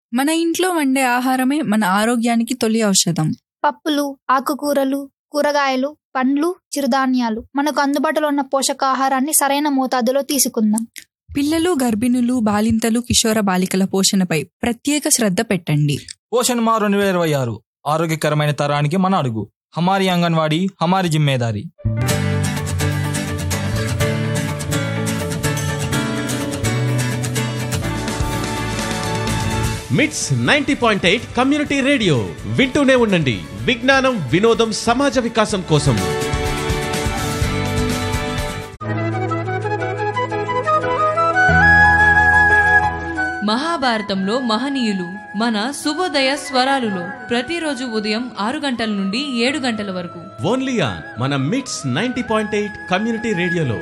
మన ఇంట్లో వండే ఆహారమే మన ఆరోగ్యానికి తొలి ఔషధం పప్పులు ఆకుకూరలు కూరగాయలు పండ్లు చిరుధాన్యాలు మనకు అందుబాటులో ఉన్న పోషకాహారాన్ని సరైన మోతాదులో తీసుకుందాం పిల్లలు గర్భిణులు బాలింతలు కిషోర బాలికల పోషణపై ప్రత్యేక శ్రద్ధ పెట్టండి పోషణ్ మా రెండు వేల ఇరవై ఆరు ఆరోగ్యకరమైన తరానికి మన అడుగు హమారి అంగన్వాడీ హమారి జిమ్మేదారి MITS ninety point eight community radio వింటూనే ఉండండి విజ్ఞానం వినోదం సమాజ వికాసం కోసం మహాభారతంలో మహనీయులు మన శుభోదయ స్వరాలులో ప్రతిరోజు ఉదయం ఆరు గంటల నుండి ఏడు గంటల వరకు ఓన్లీ ఆన్ మన MITS ninety point eight community రేడియోలో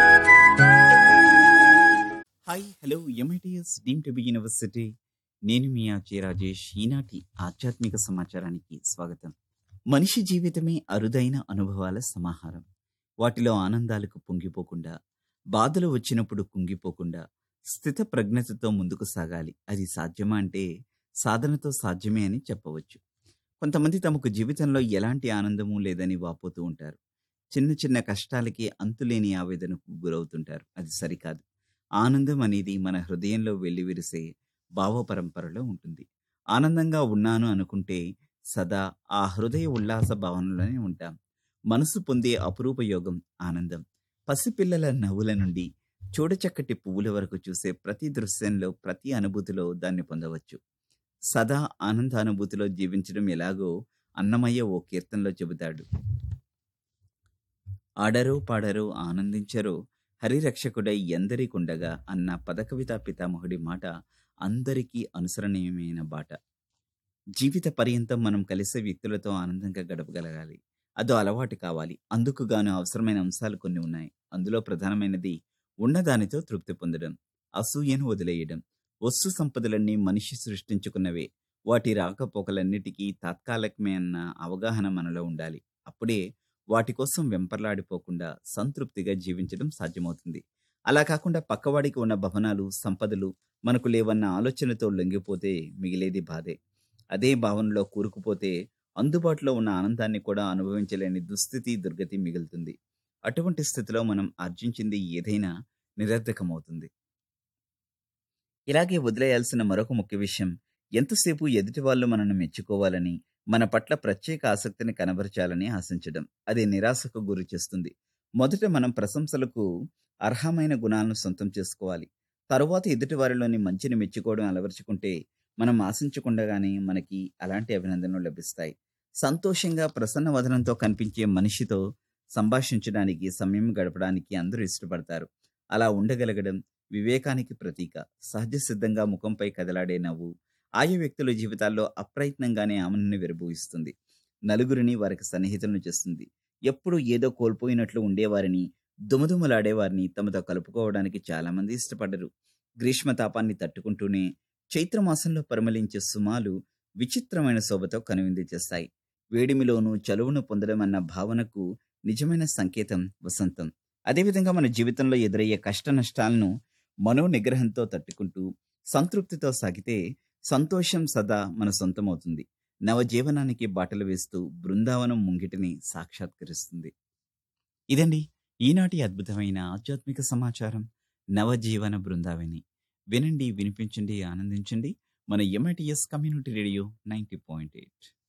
hi hello MITS deemed to be university నేను మీ ఆచే రాజేష్ ఈనాటి ఆధ్యాత్మిక సమాచారానికి స్వాగతం మనిషి జీవితమే అరుదైన అనుభవాల సమాహారం వాటిలో ఆనందాలకు పొంగిపోకుండా బాధలు వచ్చినప్పుడు కుంగిపోకుండా స్థిత ప్రజ్ఞతతో ముందుకు సాగాలి అది సాధ్యమా అంటే సాధనతో సాధ్యమే అని చెప్పవచ్చు కొంతమంది తమకు జీవితంలో ఎలాంటి ఆనందము లేదని వాపోతూ ఉంటారు చిన్న చిన్న కష్టాలకి అంతులేని ఆవేదనకు గురవుతుంటారు అది సరికాదు ఆనందం అనేది మన హృదయంలో వెల్లివిరిసే భావ పరంపరలో ఉంటుంది ఆనందంగా ఉన్నాను అనుకుంటే సదా ఆ హృదయ ఉల్లాస భావనలోనే ఉంటాం మనసు పొందే అపురూప యోగం ఆనందం పసిపిల్లల నవ్వుల నుండి చూడచక్కటి పువ్వుల వరకు చూసే ప్రతి దృశ్యంలో ప్రతి అనుభూతిలో దాన్ని పొందవచ్చు సదా ఆనందానుభూతిలో జీవించడం ఎలాగో అన్నమయ్య ఓ కీర్తనలో చెబుతాడు ఆడరో పాడరో ఆనందించరో హరిరక్షకుడై ఎందరికుండగా అన్న పదకవితా పితామహుడి మాట అందరికీ అనుసరణీయమైన బాట జీవిత పర్యంతం మనం కలిసే వ్యక్తులతో ఆనందంగా గడపగలగాలి అదో అలవాటు కావాలి అందుకు గాను అవసరమైన అంశాలు కొన్ని ఉన్నాయి అందులో ప్రధానమైనది ఉన్నదానితో తృప్తి పొందడం అసూయను వదిలేయడం వస్తు సంపదలన్నీ మనిషి సృష్టించుకున్నవే వాటి రాకపోకలన్నిటికీ తాత్కాలికమే అన్న అవగాహన మనలో ఉండాలి అప్పుడే వాటి కోసం వెంపర్లాడిపోకుండా సంతృప్తిగా జీవించడం సాధ్యమవుతుంది అలా కాకుండా పక్కవాడికి ఉన్న భవనాలు సంపదలు మనకు లేవన్న ఆలోచనతో లొంగిపోతే మిగిలేది బాధే అదే భావనలో కూరుకుపోతే అందుబాటులో ఉన్న ఆనందాన్ని కూడా అనుభవించలేని దుస్థితి దుర్గతి మిగులుతుంది అటువంటి స్థితిలో మనం ఆర్జించింది ఏదైనా నిరర్ధకమవుతుంది ఇలాగే వదిలేయాల్సిన మరొక ముఖ్య విషయం ఎంతసేపు ఎదుటి వాళ్ళు మనల్ని మెచ్చుకోవాలని మన పట్ల ప్రత్యేక ఆసక్తిని కనబరచాలని ఆశించడం అది నిరాశకు గురి చేస్తుంది మొదట మనం ప్రశంసలకు అర్హమైన గుణాలను సొంతం చేసుకోవాలి తరువాత ఎదుటి వారిలోని మంచిని మెచ్చుకోవడం అలవరుచుకుంటే మనం ఆశించకుండగానే మనకి అలాంటి అభినందనలు లభిస్తాయి సంతోషంగా ప్రసన్న వదనంతో కనిపించే మనిషితో సంభాషించడానికి సమయం గడపడానికి అందరూ ఇష్టపడతారు అలా ఉండగలగడం వివేకానికి ప్రతీక సహజ సిద్ధంగా ముఖంపై కదలాడే నవ్వు ఆయా వ్యక్తుల జీవితాల్లో అప్రయత్నంగానే ఆమెను విరబూయిస్తుంది నలుగురిని వారికి సన్నిహితులను చేస్తుంది ఎప్పుడు ఏదో కోల్పోయినట్లు ఉండేవారిని దుమదుమలాడేవారిని తమతో కలుపుకోవడానికి చాలామంది ఇష్టపడరు గ్రీష్మతాపాన్ని తట్టుకుంటూనే చైత్రమాసంలో పరిమళించే సుమాలు విచిత్రమైన శోభతో కనువిందు చేస్తాయి వేడిమిలోనూ చలువును పొందడం అన్న భావనకు నిజమైన సంకేతం వసంతం అదేవిధంగా మన జీవితంలో ఎదురయ్యే కష్ట నష్టాలను మనో నిగ్రహంతో తట్టుకుంటూ సంతృప్తితో సాగితే సంతోషం సదా మన సొంతమవుతుంది నవజీవనానికి బాటలు వేస్తూ బృందావనం ముంగిటిని సాక్షాత్కరిస్తుంది ఇదండి ఈనాటి అద్భుతమైన ఆధ్యాత్మిక సమాచారం నవజీవన బృందావని వినండి వినిపించండి ఆనందించండి మన MITS community radio ninety point eight